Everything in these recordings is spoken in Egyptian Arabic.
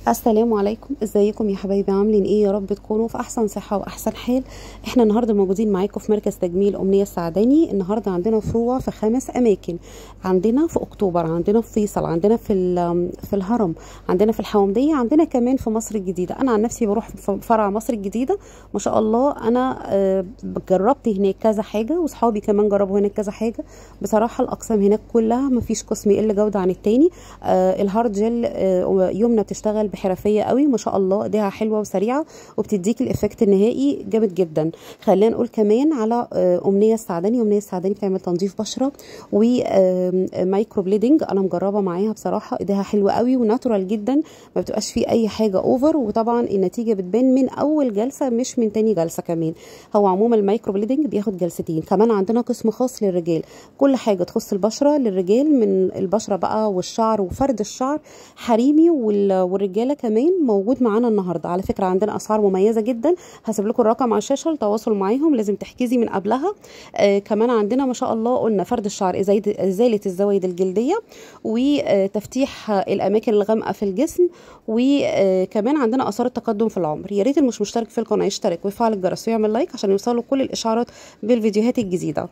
السلام عليكم ازيكم يا حبايبي عاملين ايه يا رب تكونوا في احسن صحه واحسن حال احنا النهارده موجودين معاكم في مركز تجميل امنيه السعداني النهارده عندنا فروع في خمس اماكن عندنا في اكتوبر عندنا في فيصل عندنا في في الهرم عندنا في الحومديه عندنا كمان في مصر الجديده انا عن نفسي بروح في فرع مصر الجديده ما شاء الله انا آه، جربت هناك كذا حاجه واصحابي كمان جربوا هناك كذا حاجه بصراحه الاقسام هناك كلها ما فيش قسم يقل جوده عن التاني آه، الهارد جel آه، يمنى بتشتغل بحرفيه قوي ما شاء الله ايديها حلوه وسريعه وبتديك الافكت النهائي جامد جدا خلينا نقول كمان على آه، امنيه السعداني امنيه السعداني بتعمل تنظيف بشره ومايكرو بليدنج انا مجربه معاها بصراحه ايديها حلوه قوي وناتورال جدا ما بتبقاش فيه اي حاجه اوفر وطبعا النتيجه بتبان من اول جلسه مش من تاني جلسه كمان هو عموما المايكرو بليدنج بياخد جلستين كمان عندنا قسم خاص للرجال كل حاجه تخص البشره للرجال من البشره بقى والشعر وفرد الشعر حريمي وال- والرجاله كمان موجود معانا النهارده على فكره عندنا اسعار مميزه جدا هسيب لكم الرقم على الشاشه للتواصل معاهم لازم تحجزي من قبلها آه كمان عندنا ما شاء الله قلنا فرد الشعر إزايد- ازاله الزوايد الجلديه وتفتيح الاماكن الغامقه في الجسم وكمان عندنا اثار التقدم في العمر يا ريت اللي مش مشترك في القناه يشترك ويفعل الجرس ويعمل لايك عشان يوصله كل الاشعارات بالفيديوهات الجديده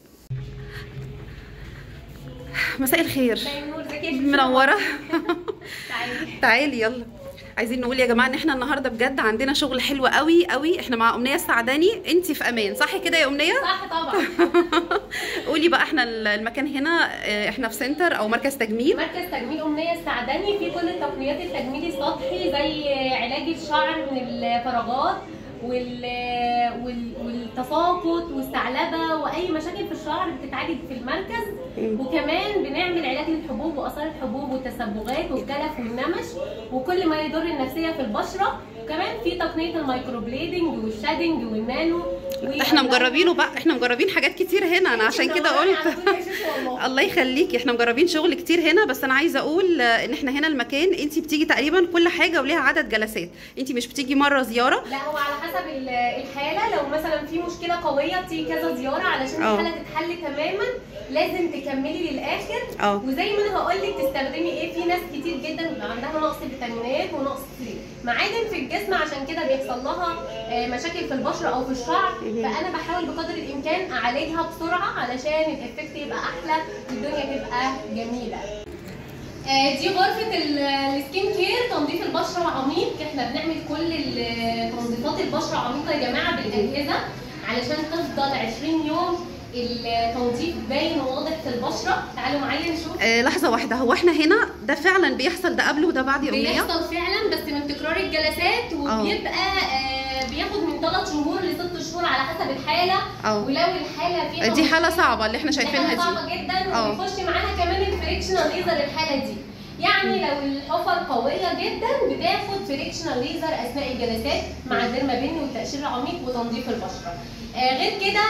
مساء الخير منوره تعالي تعالي يلا عايزين نقول يا جماعه ان احنا النهارده بجد عندنا شغل حلو قوي قوي احنا مع امنيه السعداني انت في امان صح كده يا امنيه صح طبعا قولي بقى احنا المكان هنا اه، احنا في سنتر او مركز تجميل مركز تجميل امنيه السعداني في كل تقنيات التجميل السطحي زي علاج الشعر من الفراغات وال... وال... والتساقط والثعلبه واي مشاكل في الشعر بتتعالج في المركز وكمان بنعمل علاج للحبوب واثار الحبوب والتسبغات والكلف والنمش وكل ما يضر النفسيه في البشره وكمان في تقنيه المايكروبليدنج والشادنج والنانو احنا مجربينه بقى احنا مجربين حاجات كتير هنا انا عشان كده قلت الله يخليكي احنا مجربين شغل كتير هنا بس انا عايزه اقول اه، ان احنا هنا المكان انت بتيجي تقريبا كل حاجه وليها عدد جلسات انت مش بتيجي مره زياره لا هو على حسب ال- الحاله لو مثلا في مشكله قويه بتيجي كذا زياره علشان اه. الحاله تتحل تماما لازم تكملي للاخر اه. وزي ما انا هقول لك تستخدمي ايه في ناس كتير جدا بيبقى عندها نقص فيتامينات ونقص معادن في الجسم عشان كده بيحصل لها آه، مشاكل في البشره او في الشعر فانا بحاول بقدر الامكان اعالجها بسرعه علشان الافكت يبقى احلى والدنيا تبقى جميله آه، دي غرفة ال- السكين كير تنظيف البشرة العميق احنا بنعمل كل ال- تنظيفات البشرة العميقة يا جماعة بالأجهزة علشان تفضل 20 يوم التنظيف باين وواضح في البشرة تعالوا معايا نشوف اه لحظه واحده هو احنا هنا ده فعلا بيحصل ده قبل وده بعد يا امنيه بيحصل فعلا بس من تكرار الجلسات وبيبقى آه بياخد من 3 شهور ل 6 شهور على حسب الحالة اه. ولو الحالة فيها دي حاله صعبه اللي احنا شايفينها حاجة دي صعبة جدا اه. وبيخش معاها كمان الفريكشنال ليزر الحالة دي يعني لو الحفر قوية جدا بتاخد فريكشنال ليزر أثناء الجلسات مع الديرما بن والتقشير العميق وتنظيف البشرة آه غير كده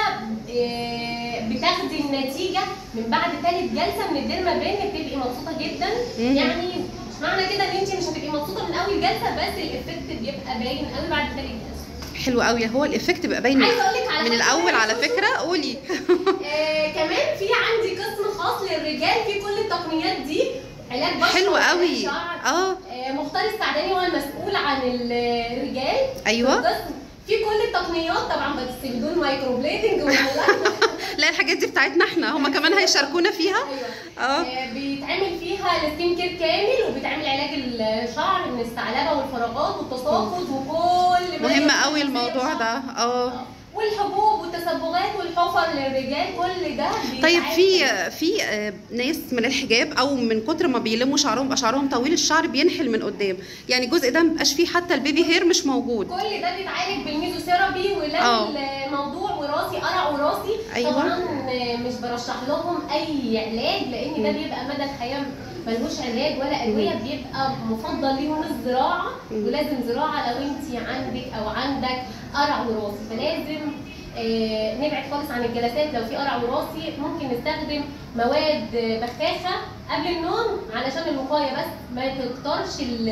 آه بتاخدي النتيجة من بعد ثالث جلسة من الديرما بن بتبقي مبسوطة جدا مم. يعني مش معنى كده ان انت مش هتبقي مبسوطة من أول جلسة بس الإفكت بيبقى باين قوي بعد ثالث جلسة حلو قوي هو الايفكت بيبقى باين عايزة أقول لك على من حاجة الاول كمان على يا سوسو. فكره قولي آه كمان في عندي قسم خاص للرجال في كل التقنيات دي علاج بشره حلو وعلاج قوي شعر. اه آه مختار السعداني هو المسؤول عن الرجال أيوة. في القسم. في كل التقنيات طبعا بس بدون مايكرو بليدنج ولا لا الحاجات دي بتاعتنا احنا هما كمان هيشاركونا فيها ايوه اه آه، بيتعمل فيها السكين كير كامل وبيتعمل علاج الشعر من الثعلبه والفراغات والتساقط وكل ما مهم يخص قوي الموضوع الشعر. ده اه والحبوب والتسبغات والحفر للرجال كل ده طيب بيتعالج. في في آه، ناس من الحجاب او من كتر ما بيلموا شعرهم بيبقى شعرهم طويل الشعر بينحل من قدام يعني الجزء ده مبقاش فيه حتى البيبي هير مش موجود كل ده بيتعالج بالميزوثيرابي اه. ولو الموضوع وراثي قرع وراثي أيوة. طبعا مش برشح لهم اي علاج لان ده بيبقى مدى الحياه ملهوش علاج ولا ادويه بيبقى مفضل ليهم الزراعه ولازم زراعه لو انت عندك او عندك قرع وراثي فلازم آه، نبعد خالص عن الجلسات لو في قرع وراثي ممكن نستخدم مواد بخاخه قبل النوم علشان الوقايه بس ما تكترش ال-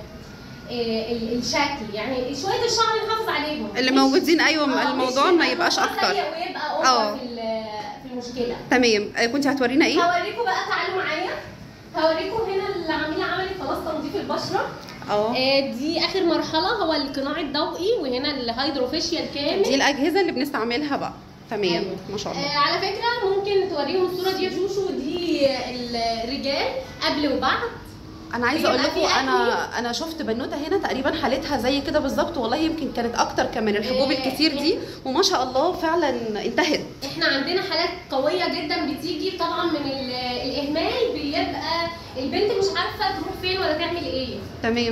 آه، ال- الشكل يعني شويه الشعر نحافظ عليهم اللي مش- موجودين ايوه آه، الموضوع مش ما يبقى يبقاش الموضوع اكتر سيء ويبقى اه. اوفر في ال- في المشكله تمام آه، كنت هتورينا ايه هوريكم بقى تعالوا معايا هوريكم هنا العميله عملت خلاص تنظيف البشره اه آه، دي اخر مرحله هو القناع الضوئي وهنا الهيدروفيشيال كامل دي الاجهزه اللي بنستعملها بقى تمام أيوة. ما شاء الله آه على فكره ممكن توريهم الصوره دي يا شوشو دي الرجال قبل وبعد انا عايزه اقول بيبقى لكم في انا انا شفت بنوته هنا تقريبا حالتها زي كده بالظبط والله يمكن كانت اكتر كمان الحبوب إيه، الكتير دي وما شاء الله فعلا انتهت احنا عندنا حالات قويه جدا بتيجي طبعا من ال- الاهمال بيبقى البنت مش عارفه تروح فين ولا تعمل ايه تمام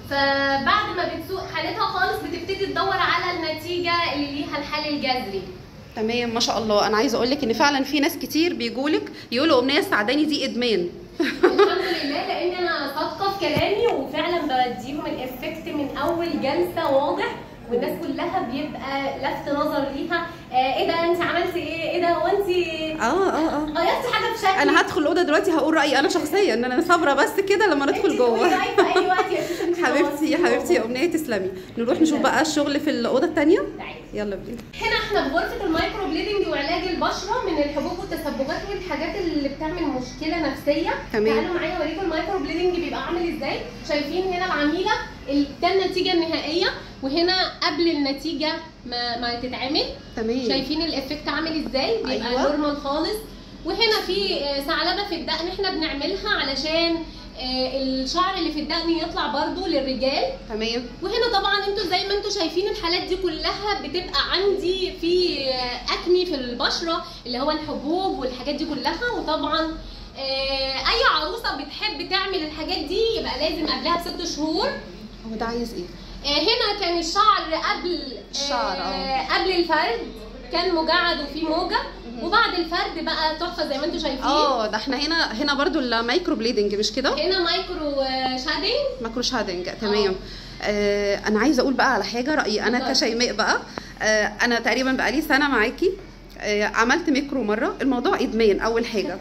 فبعد ما بتسوق حالتها خالص بتبتدي تدور على النتيجه اللي ليها الحل الجذري تمام ما شاء الله انا عايزه اقول لك ان فعلا في ناس كتير بيجولك يقولوا امنيه السعداني دي ادمان الحمد لله لان انا صادقه في كلامي وفعلا بديهم الافكت من اول جلسه واضح والناس كلها بيبقى لفت نظر ليها آه ايه ده انت عملتي ايه ايه ده هو انت اه اه اه غيرتي حاجه في شكلك انا هدخل الاوضه دلوقتي هقول رايي انا شخصيا ان انا صابره بس كده لما ندخل انت تقولي جوه رأيك في اي وقت يا شوشو انت حبيبتي نورتيني حبيبتي يا امنيه تسلمي نروح نشوف بقى الشغل في الاوضه الثانيه تعالي. يلا بينا هنا احنا في غرفه المايكرو بليدنج وعلاج البشره من الحبوب والتسبغات والحاجات اللي بتعمل مشكله نفسيه تمام. تعالوا معايا اوريكم المايكرو بليدنج بيبقى عامل ازاي شايفين هنا العميله ال- ده النتيجه النهائيه وهنا قبل النتيجه ما ما تتعمل تمام شايفين الافكت عامل ازاي بيبقى أيوة. نورمال خالص وهنا في آه، ثعلبه في الدقن احنا بنعملها علشان آه، الشعر اللي في الدقن يطلع برضو للرجال تمام وهنا طبعا انتوا زي ما انتوا شايفين الحالات دي كلها بتبقى عندي في اكني في البشره اللي هو الحبوب والحاجات دي كلها وطبعا آه، اي عروسه بتحب تعمل الحاجات دي يبقى لازم قبلها بست شهور هو ده عايز ايه آه، هنا كان الشعر قبل الشعر، اه. قبل الفرد كان مجعد وفيه موجه وبعد الفرد بقى تحفه زي ما انتوا شايفين اه ده احنا هنا هنا برضو المايكرو بليدنج مش كده هنا مايكرو آه، شادنج ماكرو شادنج تمام آه انا عايزه اقول بقى على حاجه رايي انا اتفضلي. كشيماء بقى آه انا تقريبا بقالي سنه معاكي آه عملت ميكرو مره الموضوع ادمان اول حاجه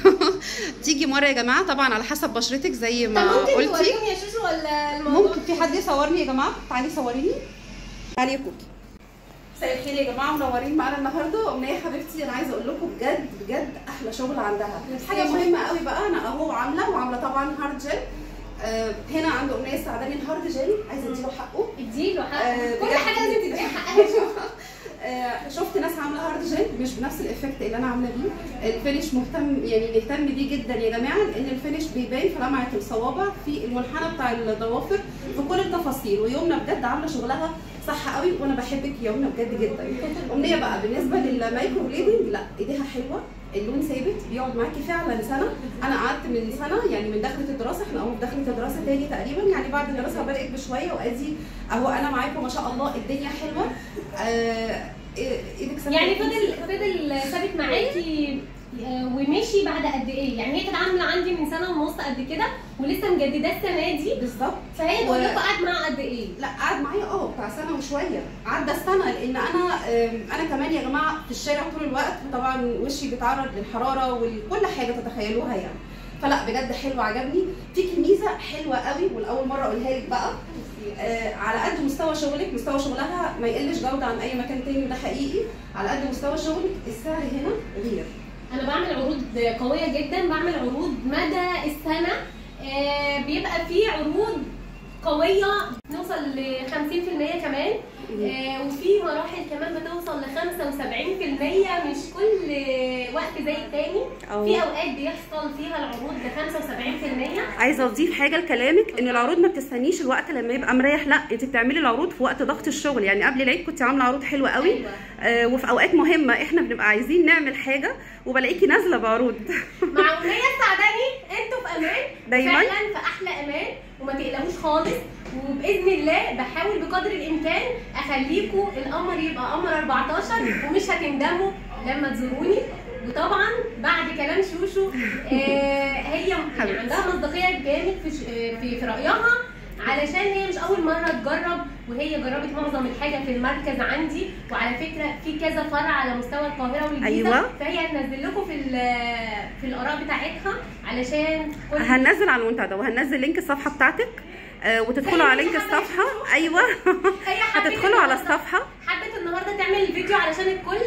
تيجي مره يا جماعه طبعا على حسب بشرتك زي طب ما ممكن قلتي توريهم يا شوشو ولا الموضوع ممكن في حد يصورني يا جماعه تعالي صوريني تعالي يا كوكي مساء الخير يا جماعه منورين معانا النهارده امنيه حبيبتي انا عايزه اقول لكم بجد بجد احلى شغل عندها حاجه مهمه قوي بقى انا اهو عامله وعامله طبعا هارد جel آه هنا عند امنيه السعداني الهارد جel عايزه اديله حقه اديله حق آه، كل بجد. حاجه لازم تديها حقها آه، شفت ناس عامله هارد جel مش بنفس الافكت اللي انا عامله بيه الفينش مهتم يعني بيهتم بيه جدا يا جماعه لان الفينش بيبان في لمعه الصوابع في المنحنى بتاع الضوافر في كل التفاصيل ويومنا بجد عامله شغلها صح قوي وانا بحبك يا يومنا بجد جدا امنيه بقى بالنسبه للمايكرو بليدنج لا ايديها حلوه اللون ثابت بيقعد معاكي فعلا سنه انا قعدت من سنه يعني من دخلة الدراسه احنا اهو في دخلة الدراسه تاني تقريبا يعني بعد الدراسه بدات بشويه وادي اهو انا معاكم ما شاء الله الدنيا حلوه آه ايدك ثابتة. يعني فضل فضل ثابت معاكي آه، ومشي بعد قد ايه؟ يعني هي كانت عامله عندي من سنه ونص قد كده ولسه مجدداه السنه دي بالظبط فهي و- تقول لكم قعد معاها قد ايه؟ لا قعد معايا اه بتاع سنه وشويه عدى السنه لان انا آم، انا كمان يا جماعه في الشارع طول الوقت طبعا وشي بيتعرض للحراره وكل حاجه تتخيلوها يعني فلا بجد حلو عجبني فيكي ميزه حلوه قوي والاول مره اقولها لك بقى آه على قد مستوى شغلك مستوى شغلها ما يقلش جوده عن اي مكان تاني وده حقيقي على قد مستوى شغلك السعر هنا غير انا بعمل عروض قويه جدا بعمل عروض مدى السنه آه، بيبقى في عروض قويه نوصل ل 50% كمان آه، وفي مراحل كمان بتوصل ل 75% مش كل وقت زي التاني أو. في اوقات بيحصل فيها العروض ب 75% عايزه اضيف حاجه لكلامك ان العروض ما بتستنيش الوقت لما يبقى مريح لا انت بتعملي العروض في وقت ضغط الشغل يعني قبل العيد كنت عامله عروض حلوه قوي أيوة. آه وفي اوقات مهمه احنا بنبقى عايزين نعمل حاجه وبلاقيكي نازله بعروض مع أمنية السعداني انتوا في امان دايماً. فعلا في احلى امان وما تقلقوش خالص وباذن الله بحاول بقدر الامكان اخليكم القمر يبقى قمر 14 ومش هتندموا لما تزوروني وطبعا بعد كلام شوشو آه هي يعني حبيبتي. عندها مصداقيه جامد في ش- آه، في في رايها علشان هي مش اول مره تجرب وهي جربت معظم الحاجه في المركز عندي وعلى فكره في كذا فرع على مستوى القاهره والجيزه أيوة. فهي هتنزل لكم في ال- في الاراء بتاعتها علشان كل هننزل على المنتدى وهننزل لينك الصفحه بتاعتك آه وتدخلوا على لينك الصفحه ايوه هي حبت هتدخلوا على النهاردة- الصفحه حبت النهارده تعمل الفيديو علشان الكل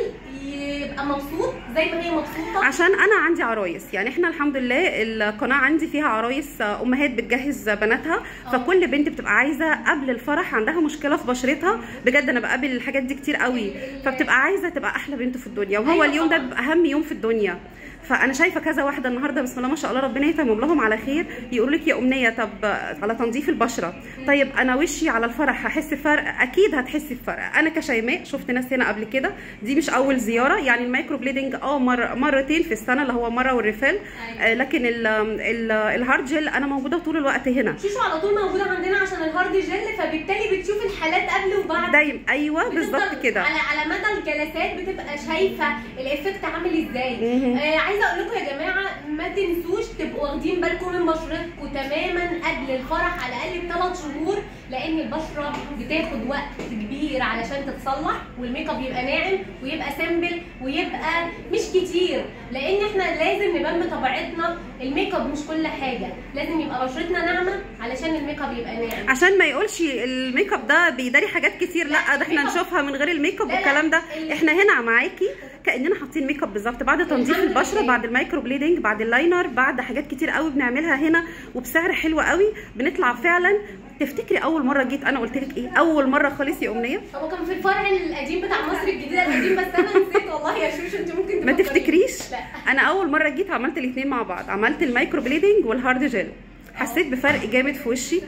يبقى مبسوط زي ما هي مبسوطه عشان انا عندي عرايس يعني احنا الحمد لله القناه عندي فيها عرايس آه، امهات بتجهز بناتها فكل بنت بتبقى عايزه قبل الفرح عندها مشكله في بشرتها بجد انا بقابل الحاجات دي كتير قوي فبتبقى عايزه تبقى احلى بنت في الدنيا وهو أيوة اليوم ده طبعاً. بيبقى اهم يوم في الدنيا فانا شايفه كذا واحده النهارده بسم الله ما شاء الله ربنا يتمم لهم على خير يقول لك يا امنيه طب على تنظيف البشره طيب انا وشي على الفرح هحس بفرق اكيد هتحسي بفرق انا كشيماء شفت ناس هنا قبل كده دي مش اول زياره يعني المايكرو بليدنج اه مر مرتين في السنه اللي هو مره والريفيل آه لكن ال ال الهارد جel انا موجوده طول الوقت هنا شيشو على طول موجوده عندنا عشان الهارد جل فبالتالي بتشوف الحالات قبل وبعد دايما ايوه بالظبط بتفضل كده على على مدى الجلسات بتبقى شايفه الايفكت عامل ازاي مهم. آه عايزه اقول لكم يا جماعه ما تنسوش تبقوا واخدين بالكم من بشرتكم تماما قبل الفرح على الاقل بثلاث شهور لان البشره بتاخد وقت كبير علشان تتصلح والميك اب يبقى ناعم ويبقى سامبل ويبقى مش كتير لان احنا لازم نبان بطبيعتنا الميك اب مش كل حاجه لازم يبقى بشرتنا ناعمه علشان الميك اب يبقى ناعم عشان ما يقولش الميك اب ده بيداري حاجات كتير لا لا، ده احنا الميك اب- نشوفها من غير الميك اب لا، لا، والكلام ده ال- احنا هنا معاكي كاننا حاطين ميك اب بالظبط بعد تنظيف الحمد البشره لله. بعد المايكرو بليدنج بعد اللاينر بعد حاجات كتير قوي بنعملها هنا وبسعر حلو قوي بنطلع فعلا تفتكري اول مره جيت انا قلت لك ايه اول مره خالص يا امنيه هو كان في الفرع القديم بتاع مصر الجديده القديم بس انا نسيت والله يا شوشو انت ممكن ما تفكريني. تفتكريش لا انا اول مره جيت عملت الاثنين مع بعض عملت المايكرو بليدنج والهارد جel حسيت بفرق جامد في وشي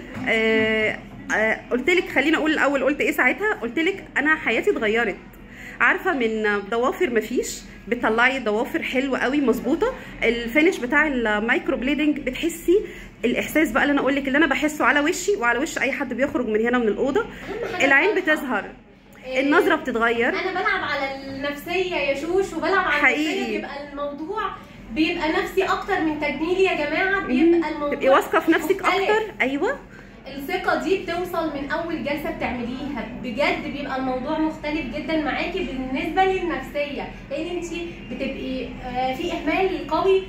آه آه قلت لك خليني اقول الاول قلت ايه ساعتها قلت لك انا حياتي اتغيرت عارفه من ضوافر مفيش بتطلعي ضوافر حلوه قوي مظبوطه الفينش بتاع المايكرو بليدنج بتحسي الاحساس بقى اللي انا اقول لك اللي انا بحسه على وشي وعلى وش اي حد بيخرج من هنا من الاوضه أهم حاجة العين الفرحة. بتظهر إيه، النظره بتتغير انا بلعب على النفسيه يا شوش وبلعب على حقيقي. النفسيه بيبقى الموضوع بيبقى نفسي اكتر من تجميلي يا جماعه بيبقى الموضوع تبقي واثقه في نفسك مختلف. اكتر ايوه الثقة دي بتوصل من أول جلسة بتعمليها بجد بيبقى الموضوع مختلف جدا معاكي بالنسبة للنفسية لأن انت بتبقي آه، في إهمال قوي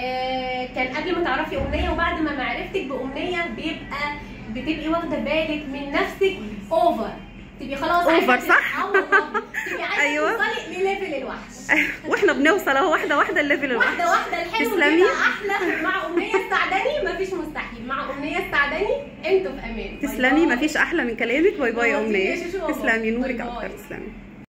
آه، كان قبل ما تعرفي أمنية وبعد ما معرفتك بأمنية بيبقى بتبقي واخدة بالك من نفسك أوفر تبقي خلاص عايزة أوفر، تبقي- صح؟ اه والله تبقي عايزة أيوة. توصلي لليفل الوحش واحنا بنوصل اهو واحده واحده الليفل الواحد واحدة واحدة الحلو تسلمي. بيبقى أحلى مع أمنية السعداني مفيش مستحيل مع أمنية السعداني أنتوا في أمان باي تسلمي باي. مفيش احلى من كلامك باي باي يا نورتيني يا امنيه شوشو والله. تسلمي باي نورك باي. اكتر تسلمي